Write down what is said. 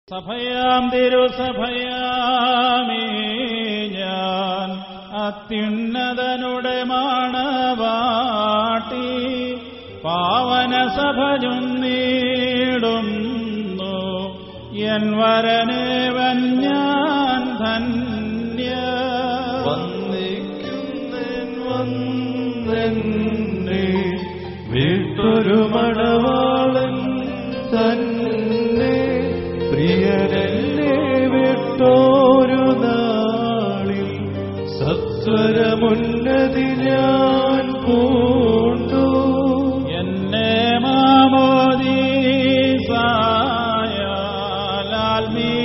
സഭയാം തിരുസഭയാമേ ഞാൻ അത്യുന്നതനുടെ മാണവാട്ടി പാവന സഭ ചൊന്നീടുന്നു എൻ വരനേവൻ ഞാൻ ധന്യ വന്നിക്കുന്നൻ വന്നെന്നെ വീട്ടൊരു മണവാളൻ തന്നെ പ്രിയരെന്നെ വിട്ടോരു നാളിൽ സത്വരമുന്നതി ഞാൻ പൂണ്ടു എന്നെ മാമോദീസായാൽ ആത്മീയ